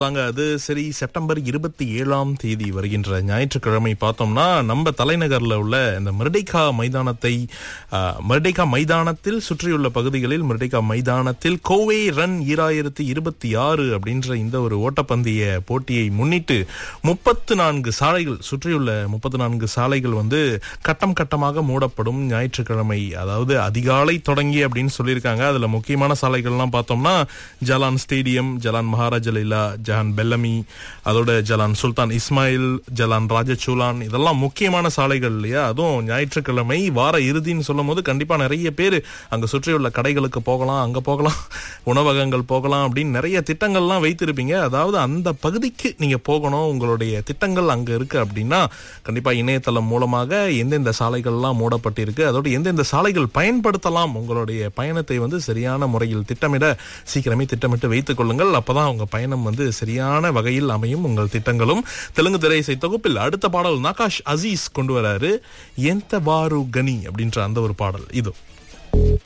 வாங்க அது சரி செப்டம்பர் இருபத்தி ஏழாம் தேதி வருகின்ற ஞாயிற்றுக்கிழமை பார்த்தோம்னா நம்ம தலைநகர்ல உள்ள இந்த மிர்டேகா மைதானத்தை ஆஹ், மிர்டேகா மைதானத்தில் சுற்றியுள்ள பகுதிகளில் மிர்டேகா மைதானத்தில் கோவை ரன் ஈராயிரத்தி இருபத்தி ஆறு அப்படின்ற இந்த ஒரு ஓட்டப்பந்தய போட்டியை முன்னிட்டு முப்பத்து நான்கு சாலைகள் சுற்றியுள்ள முப்பத்து நான்கு சாலைகள் வந்து கட்டம் கட்டமாக மூடப்படும் ஞாயிற்றுக்கிழமை அதாவது அதிகாலை தொடங்கி அப்படின்னு சொல்லியிருக்காங்க அதுல முக்கியமான சாலைகள்லாம் பார்த்தோம்னா Jalan Stadium Jalan Maharaja Lela Jahan Bellamy அதோட ஜலான் சுல்தான் இஸ்மாயில் ஜலான் ராஜச்சூலான் இதெல்லாம் முக்கியமான சாலைகள் இல்லையா அதுவும் ஞாயிற்றுக்கிழமை வார இறுதின்னு சொல்லும் போது கண்டிப்பா நிறைய பேர் அங்க சுற்றியுள்ள கடைகளுக்கு போகலாம் அங்க போகலாம் உணவகங்கள் போகலாம் அப்படின்னு நிறைய திட்டங்கள்லாம் வைத்திருப்பீங்க அதாவது அந்த பகுதிக்கு நீங்க போகணும் உங்களுடைய திட்டங்கள் அங்க இருக்கு அப்படின்னா கண்டிப்பா இணையதளம் மூலமாக எந்தெந்த சாலைகள்லாம் மூடப்பட்டிருக்கு அதோட எந்தெந்த சாலைகள் பயன்படுத்தலாம் உங்களுடைய பயணத்தை வந்து சரியான முறையில் திட்டமிட சீக்கிரமே திட்டமிட்டு வைத்துக் கொள்ளுங்கள் அப்பதான் உங்க பயணம் வந்து சரியான வகையில் அமையும் உங்கள் திட்டங்களும் தெலுங்கு திரையிசை தொகுப்பில் அடுத்த பாடல் நகாஷ் அசீஸ் கொண்டு வராரு எந்த வாரு கனி அப்படின்ற அந்த ஒரு பாடல் இது